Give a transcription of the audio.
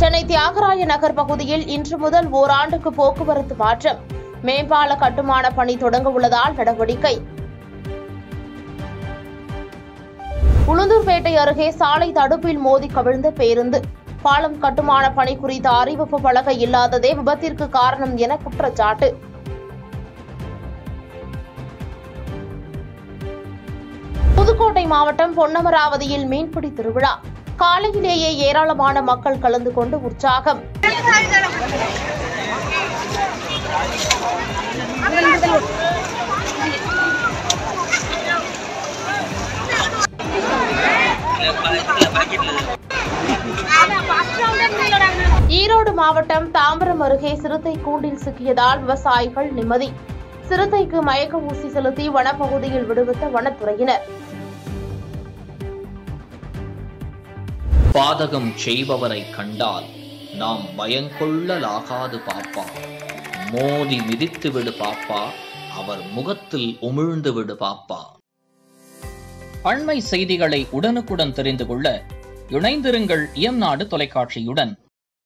சென்னை தியாகராய நகர் பகுதியில் இன்று முதல் ஓராண்டுக்கு போக்குவரத்து மாற்றம் மேம்பால கட்டுமான பணி தொடங்க உள்ளதால் நடவடிக்கை உளுந்தூர்பேட்டை அருகே சாலை தடுப்பில் மோதி கவிழ்ந்த பேருந்து பாலம் கட்டுமான பணி குறித்த அறிவிப்பு பலகை இல்லாததே விபத்திற்கு காரணம் என குற்றச்சாட்டு புதுக்கோட்டை மாவட்டம் பொன்னமராவதியில் மீன்பிடி திருவிழா காலையிலேயே ஏராளமான மக்கள் கலந்து கொண்டு உற்சாகம் ஈரோடு மாவட்டம் தாம்பரம் அருகே சிறுத்தை கூண்டில் சிக்கியதால் விவசாயிகள் நிம்மதி சிறுத்தைக்கு மயக்க ஊசி செலுத்தி வனப்பகுதியில் விடுவித்த வனத்துறையினர் பாதகம் செய்பவரை கண்டால் நாம் பயங்கொள்ளலாகாது பாப்பா மோதி மிதித்து விடு பாப்பா அவர் முகத்தில் உமிழ்ந்து விடு பாப்பா அண்மை செய்திகளை உடனுக்குடன் தெரிந்து கொள்ள இணைந்திருங்கள் இயம்நாடு தொலைக்காட்சியுடன்